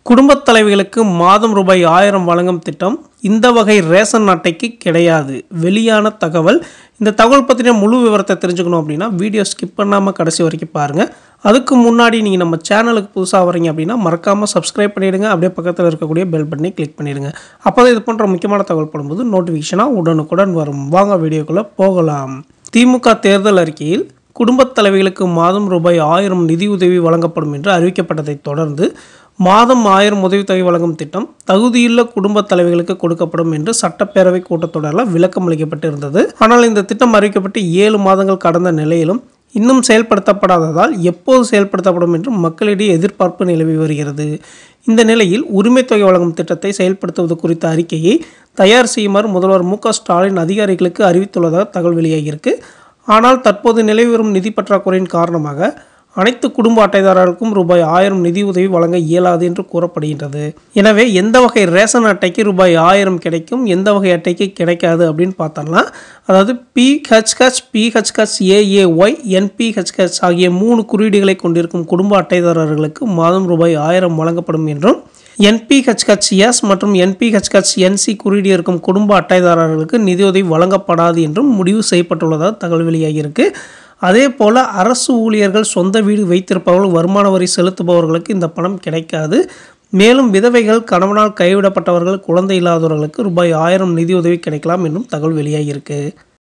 குடும்பத் தலைவிகளுக்கு மாதம் ரூபாய் ஆயிரம் வழங்கும் திட்டம் இந்த வகை ரேஷன் அட்டைக்கு கிடையாது வெளியான தகவல் இந்த தகவல் பற்றின முழு விவரத்தை தெரிஞ்சுக்கணும் அப்படின்னா வீடியோ ஸ்கிப் பண்ணாமல் கடைசி வரைக்கும் பாருங்கள் அதுக்கு முன்னாடி நீங்கள் நம்ம சேனலுக்கு புதுசாக வரீங்க அப்படின்னா மறக்காமல் சப்ஸ்கிரைப் பண்ணிடுங்க அப்படியே பக்கத்தில் இருக்கக்கூடிய பெல் பட்டனை கிளிக் பண்ணிடுங்க அப்போ தான் இது போன்ற முக்கியமான தகவல் போடும்போது நோட்டிஃபிகேஷனாக உடனுக்குடன் வரும் வாங்க வீடியோக்குள்ளே போகலாம் திமுக தேர்தல் அறிக்கையில் குடும்பத் தலைவிகளுக்கு மாதம் ரூபாய் ஆயிரம் நிதியுதவி வழங்கப்படும் என்று அறிவிக்கப்பட்டதைத் தொடர்ந்து மாதம் ஆயிரம் உதவித்தொகை வழங்கும் திட்டம் தகுதியுள்ள குடும்பத் தலைவிகளுக்கு கொடுக்கப்படும் என்று சட்டப்பேரவை கூட்டத்தொடரில் விளக்கம் அளிக்கப்பட்டிருந்தது ஆனால் இந்த திட்டம் அறிவிக்கப்பட்டு ஏழு மாதங்கள் கடந்த நிலையிலும் இன்னும் செயல்படுத்தப்படாததால் எப்போது செயல்படுத்தப்படும் என்று மக்களிடையே எதிர்பார்ப்பு நிலவி வருகிறது இந்த நிலையில் உரிமைத் தொகை வழங்கும் திட்டத்தை செயல்படுத்துவது குறித்த அறிக்கையை தயார் செய்யுமாறு முதல்வர் மு க ஸ்டாலின் அதிகாரிகளுக்கு அறிவித்துள்ளதாக தகவல் வெளியாகியிருக்கு ஆனால் தற்போது நிலவி வரும் நிதி பற்றாக்குறையின் காரணமாக அனைத்து குடும்ப அட்டைதாரர்களுக்கும் ரூபாய் ஆயிரம் நிதி உதவி வழங்க இயலாது என்று கூறப்படுகின்றது எனவே எந்த வகை ரேஷன் அட்டைக்கு ரூபாய் ஆயிரம் கிடைக்கும் எந்த வகை அட்டைக்கு கிடைக்காது அப்படின்னு பார்த்தோம்னா அதாவது பிஹெச்ஹெச் பிஹெச்ஹெச் ஏஏஒய் என்பிஹெச்ஹெச் ஆகிய மூணு குறியீடுகளை கொண்டிருக்கும் குடும்ப அட்டைதாரர்களுக்கு மாதம் ரூபாய் ஆயிரம் வழங்கப்படும் என்றும் என்பிஹெச்ஹெச்எஸ் மற்றும் என்பிஹெச்ஹெச்என்சி குறியீடு இருக்கும் குடும்ப அட்டைதாரர்களுக்கு நிதியுதவி வழங்கப்படாது என்றும் முடிவு செய்யப்பட்டுள்ளதாக தகவல் வெளியாகியிருக்கு அதே போல் அரசு ஊழியர்கள் சொந்த வீடு வைத்திருப்பவர்கள் வருமான வரி செலுத்துபவர்களுக்கு இந்த பணம் கிடைக்காது மேலும் விதவைகள் கணவனால் கைவிடப்பட்டவர்கள் குழந்தை இல்லாதவர்களுக்கு ரூபாய் ஆயிரம் நிதியுதவி கிடைக்கலாம் என்றும் தகவல் வெளியாகியிருக்கு